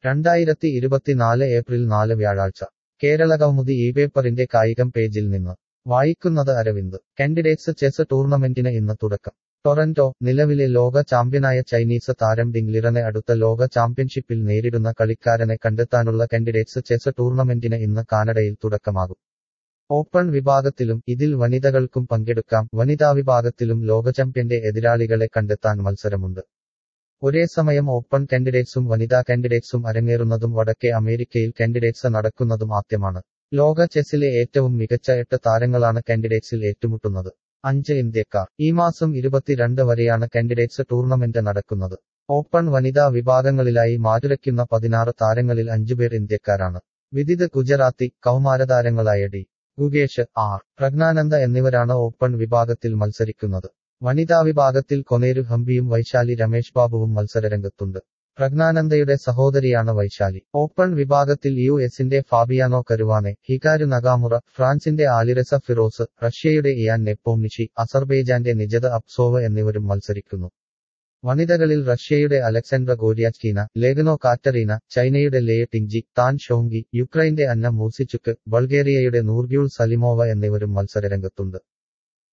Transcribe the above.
രണ്ടായിരത്തി ഇരുപത്തിനാല് ഏപ്രിൽ നാല് വ്യാഴാഴ്ച കേരളകൗമുദി ഈ പേപ്പറിന്റെ കായികം പേജിൽ നിന്ന് വായിക്കുന്നത് അരവിന്ദ് കാൻഡിഡേറ്റ്സ് ചെസ് ടൂർണമെന്റിന് ഇന്ന് തുടക്കം ടൊറന്റോ നിലവിലെ ലോക ചാമ്പ്യനായ ചൈനീസ് താരം ഡിംഗ്ലിറനെ അടുത്ത ലോക ചാമ്പ്യൻഷിപ്പിൽ നേരിടുന്ന കളിക്കാരനെ കണ്ടെത്താനുള്ള കാൻഡിഡേറ്റ്സ് ചെസ് ടൂർണമെന്റിന് ഇന്ന് കാനഡയിൽ തുടക്കമാകും ഓപ്പൺ വിഭാഗത്തിലും ഇതിൽ വനിതകൾക്കും പങ്കെടുക്കാം വനിതാ വിഭാഗത്തിലും ലോക ചാമ്പ്യന്റെ എതിരാളികളെ കണ്ടെത്താൻ മത്സരമുണ്ട് ഒരേ സമയം ഓപ്പൺ കാൻഡിഡേറ്റ്സും വനിതാ കാൻഡിഡേറ്റ്സും അരങ്ങേറുന്നതും വടക്കേ അമേരിക്കയിൽ കാൻഡിഡേറ്റ്സ് നടക്കുന്നതും ആദ്യമാണ് ലോക ചെസ്സിലെ ഏറ്റവും മികച്ച എട്ട് താരങ്ങളാണ് കാൻഡിഡേറ്റ്സിൽ ഏറ്റുമുട്ടുന്നത് അഞ്ച് ഇന്ത്യക്കാർ ഈ മാസം ഇരുപത്തിരണ്ട് വരെയാണ് കാൻഡിഡേറ്റ്സ് ടൂർണമെന്റ് നടക്കുന്നത് ഓപ്പൺ വനിതാ വിഭാഗങ്ങളിലായി മാറ്റുരയ്ക്കുന്ന പതിനാറ് താരങ്ങളിൽ അഞ്ചുപേർ ഇന്ത്യക്കാരാണ് വിദിത് ഗുജറാത്തി കൗമാരതാരങ്ങളായ ഡി ഗുഗേഷ് ആർ പ്രജ്ഞാനന്ദ എന്നിവരാണ് ഓപ്പൺ വിഭാഗത്തിൽ മത്സരിക്കുന്നത് വനിതാ വിഭാഗത്തിൽ കൊനേരു ഹംപിയും വൈശാലി രമേശ് ബാബുവും മത്സരരംഗത്തുണ്ട് പ്രജ്ഞാനന്ദയുടെ സഹോദരിയാണ് വൈശാലി ഓപ്പൺ വിഭാഗത്തിൽ യു എസിന്റെ ഫാബിയാനോ കരുവാനെ ഹികാരു നഗാമുറ ഫ്രാൻസിന്റെ ആലിറസ ഫിറോസ് റഷ്യയുടെ ഇയാൻ നെപ്പോംനിഷി അസർബൈജാന്റെ നിജത അപ്സോവ എന്നിവരും മത്സരിക്കുന്നു വനിതകളിൽ റഷ്യയുടെ അലക്സാണ്ട്ര ഗോര്യാച്കീന ലേഖനോ കാറ്ററീന ചൈനയുടെ ലേയ ടിങ്ജി താൻ ഷോങ്കി യുക്രൈന്റെ അന്ന മൂസിച്ചുക്ക് ബൾഗേറിയയുടെ നൂർഗ്യൂൾ സലിമോവ എന്നിവരും മത്സരരംഗത്തുണ്ട്